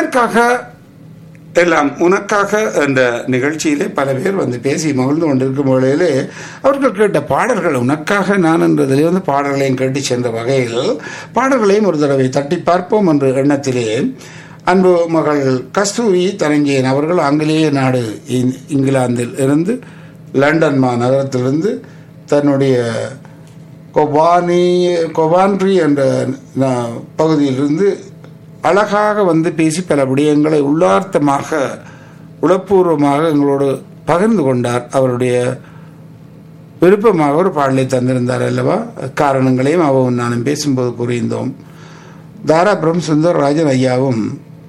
எனக்காக எல்லாம் உனக்காக என்ற நிகழ்ச்சியிலே பல பேர் வந்து பேசி மகிழ்ந்து கொண்டிருக்கும் வேளையிலே அவர்கள் கேட்ட பாடல்கள் உனக்காக நான் என்றதிலே வந்து பாடல்களையும் கேட்டு சென்ற வகையில் பாடல்களையும் ஒரு தடவை தட்டி பார்ப்போம் என்ற எண்ணத்திலே அன்பு மகள் கஸ்தூரி தனஞ்சயன் அவர்கள் ஆங்கிலேய நாடு இங்- இங்கிலாந்தில் இருந்து லண்டன் மாநகரத்திலிருந்து தன்னுடைய கொபானி கொபான்ட்ரி என்ற ந- பகுதியிலிருந்து அழகாக வந்து பேசி பல விடயங்களை உள்ளார்த்தமாக உளப்பூர்வமாக எங்களோடு பகிர்ந்து கொண்டார் அவருடைய விருப்பமாக ஒரு பாடலை தந்திருந்தார் அல்லவா காரணங்களையும் அவவும் நானும் பேசும்போது கூறியிருந்தோம் தாராபுரம் சுந்தரராஜன் ஐயாவும்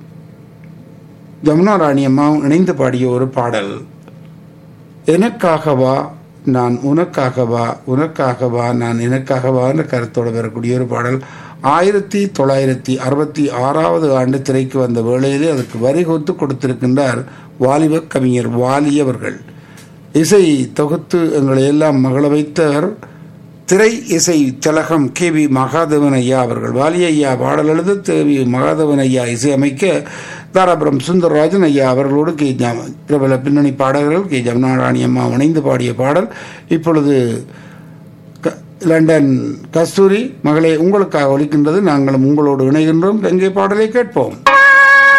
ஜமுனா ராணி அம்மாவும் இணைந்து பாடிய ஒரு பாடல் எனக்காகவா நான் உனக்காகவா உனக்காகவா நான் எனக்காகவா என்ற கருத்தோடு வரக்கூடிய ஒரு பாடல் ஆயிரத்தி தொள்ளாயிரத்தி அறுபத்தி ஆறாவது ஆண்டு திரைக்கு வந்த வேளையிலே அதுக்கு வரிகொத்து கொடுத்திருக்கின்றார் வாலிப கவிஞர் வாலி அவர்கள் இசை தொகுத்து எங்களை எல்லாம் மகள வைத்தவர் திரை இசை திலகம் கே வி மகாதேவன் ஐயா அவர்கள் வாலி ஐயா பாடல் எழுத தேவி மகாதேவன் ஐயா இசையமைக்க தாராபுரம் சுந்தரராஜன் ஐயா அவர்களோடு கே ஜாம பிரபல பின்னணி பாடகர்கள் கே ஜமுனாராணி அம்மா இணைந்து பாடிய பாடல் இப்பொழுது க- லண்டன் கஸ்தூரி மகளே உங்களுக்காக ஒலிக்கின்றது நாங்களும் உங்களோடு இணைகின்றோம் எங்கே பாடலை கேட்போம்